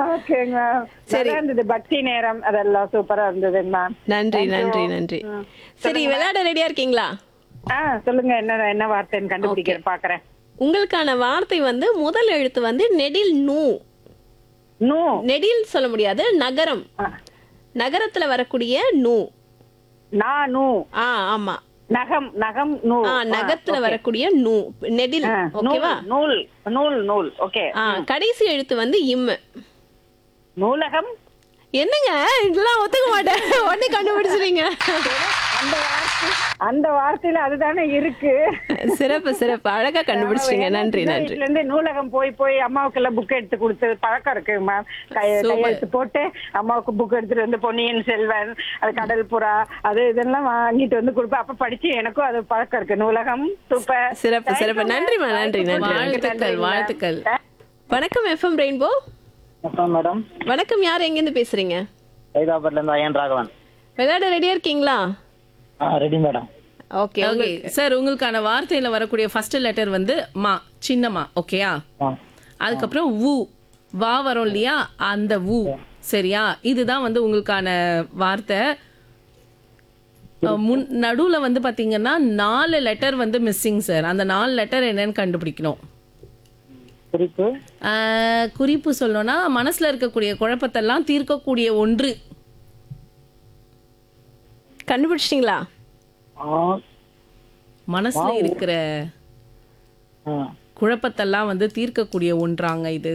ஓகேங்க மேம் சரி இருந்தது பக்தி நேரம் அதெல்லாம் சூப்பரா இருந்தது மேம் நன்றி நன்றி நன்றி சரி விளையாட ரெடியா இருக்கீங்களா ஆ சொல்லுங்க என்ன என்ன வார்த்தைன்னு கண்டுபிடிக்கிறேன் பாக்குறேன் உங்களுக்கான வார்த்தை வந்து முதல் எழுத்து வந்து நெடில் நூ நூ நெடில் சொல்ல முடியாது நகரம் நகரத்துல வரக்கூடிய நூ நான் நூ ஆ ஆமா நகம் நகம் நூ ஆ நகத்துல வரக்கூடிய நூ நெடில் ஆ, நூல் ஓகேவா நூல் நூல் நூல் ஓகே ஆ கடைசி எழுத்து வந்து இம்மு நூலகம் என்னங்க இதெல்லாம் ஒத்துக்க மாட்டேன் உடனே கண்டுபிடிச்சிருங்க அந்த வார்த்தை அந்த வார்த்தையில அதுதானே இருக்கு சிறப்பு சிறப்பு அழகா கண்டுபிடிச்சிட்டீங்க நன்றி சின்ன நன்றி வயசுல இருந்து நூலகம் போய் போய் அம்மாவுக்கு எல்லாம் புக் எடுத்து கொடுத்து பழக்கம் இருக்கு மேம் கையெழுத்து போட்டு அம்மாவுக்கு புக் எடுத்துட்டு வந்து பொன்னியின் செல்வன் அது கடல் புறா அது இதெல்லாம் வாங்கிட்டு வந்து கொடுப்பேன் அப்ப படிச்சு எனக்கும் அது பழக்கம் இருக்கு நூலகம் சூப்பர் சிறப்பு சிறப்பு நன்றிமா நன்றி நன்றி வாழ்த்துக்கள் வாழ்த்துக்கள் வணக்கம் எஃப்எம் ரெயின்போ வணக்கம் மேடம் வணக்கம் யார் எங்கேருந்து பேசுறீங்க ஹைதராபாத்ல இருந்து ஐயன் ராகவன் விளையாட ரெடியா இருக்கீங்களா ஆ ready madam okay okay sir உங்களுக்கான வார்த்தையில வரக்கூடிய ஃபர்ஸ்ட் லெட்டர் வந்து மா சின்னமா ஓகேயா ஆ அதுக்கப்புறம் வு வா வரும் இல்லையா அந்த வு சரியா இதுதான் வந்து உங்களுக்கான வார்த்தை அஹ் முன் நடுவுல வந்து பாத்தீங்கன்னா நாலு லெட்டர் வந்து மிஸ்ஸிங் சார் அந்த நாலு லெட்டர் என்னன்னு கண்டுபிடிக்கணும் குறிப்பு அஹ் குறிப்பு சொல்லணும்னா மனசுல இருக்கக்கூடிய குழப்பத்தெல்லாம் தீர்க்கக்கூடிய ஒன்று கண்டுபிடிச்சிட்டீங்களா ஆ மனசுல இருக்கிற ஆ. குழப்பத்தெல்லாம் வந்து தீர்க்கக்கூடிய ஒன்றாங்க இது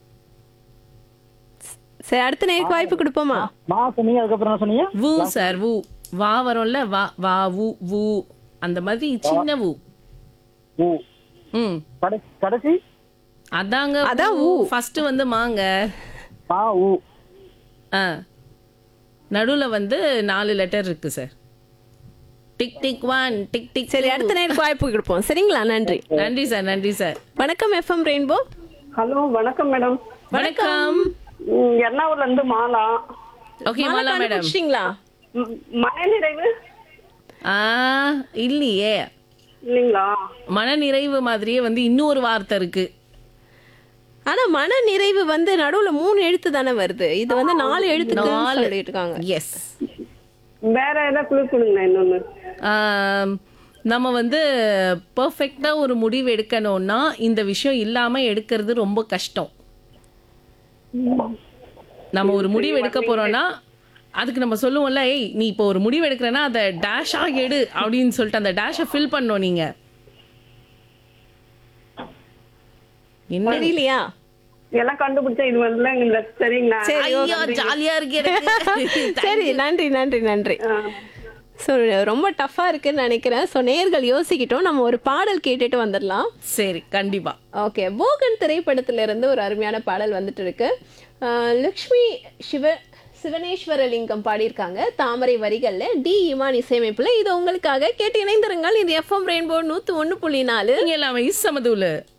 சரி அடுத்த நேருக்கு வாய்ப்பு கொடுப்போமா மா சொன்னீங்க அதுக்கப்புறம் என்ன சொன்னீங்க வு சார் வு வா வரும்ல வா வா வு வு அந்த மாதிரி சின்ன வு ஊ ம் கடைசி கடைசி அதாங்க அதான் வு ஃபர்ஸ்ட் வந்து மாங்க மா ஊ ஆ நடுவுல வந்து நாலு லெட்டர் இருக்கு sir tick tick one tick tick சரி அடுத்த நேருக்கு வாய்ப்பு கொடுப்போம் சரிங்களா நன்றி நன்றி சார் நன்றி சார் வணக்கம் எஃப்எம் ரெயின்போ ஹலோ வணக்கம் மேடம் வணக்கம் ம், எர்ணாகுளம்ல இருந்து மாலா ஓகே மாலா மேடம் கண்டுபிடிச்சிட்டீங்களா ம், மனநிறைவு ஆ இல்லையே இல்லைங்களா மன நிறைவு மாதிரியே வந்து இன்னொரு வார்த்தை இருக்கு ஆனா மன நிறைவு வந்து நடுவுல மூணு எழுத்து தானே வருது இது வந்து நாலு எழுத்துக்கு சொல்லிட்டு இருக்காங்க எஸ் வேற ஏதாவது குழு கொடுங்க இன்னொன்னு நம்ம வந்து பர்ஃபெக்டாக ஒரு முடிவு எடுக்கணும்னா இந்த விஷயம் இல்லாமல் எடுக்கிறது ரொம்ப கஷ்டம் நம்ம ஒரு முடிவு எடுக்க போறோம்னா அதுக்கு நம்ம சொல்லுவோம்ல ஏய் நீ இப்போ ஒரு முடிவு எடுக்கிறேன்னா அதை டேஷாக எடு அப்படின்னு சொல்லிட்டு அந்த டேஷை ஃபில் பண்ணோம் நீங்க என்ன தெரியலையா எல்லாம் கண்டுபிடிச்சா இது வரல இந்த சரிங்களா சரி ஐயோ ஜாலியா இருக்கு எனக்கு. சரி நன்றி நன்றி நன்றி ஸோ ரொம்ப டஃப்பா இருக்குன்னு நினைக்கிறேன் ஸோ நேர்கள் யோசிக்கிட்டோம் நம்ம ஒரு பாடல் கேட்டுட்டு வந்துடலாம் சரி கண்டிப்பா ஓகே போகன் திரைப்படத்துல இருந்து ஒரு அருமையான பாடல் வந்துட்டு இருக்கு ஆஹ் லக்ஷ்மி சிவ சிவனேஸ்வரலிங்கம் பாடியிருக்காங்க தாமரை வரிகள்ல டி இமான் இசையமைப்புல இது உங்களுக்காக கேட்டு இணைந்திருங்கள் இது எஃப்எம் ரெயின்போ நூத்து ஒண்ணு புள்ளி நாலு நீங்க எல்லாமே சமதூல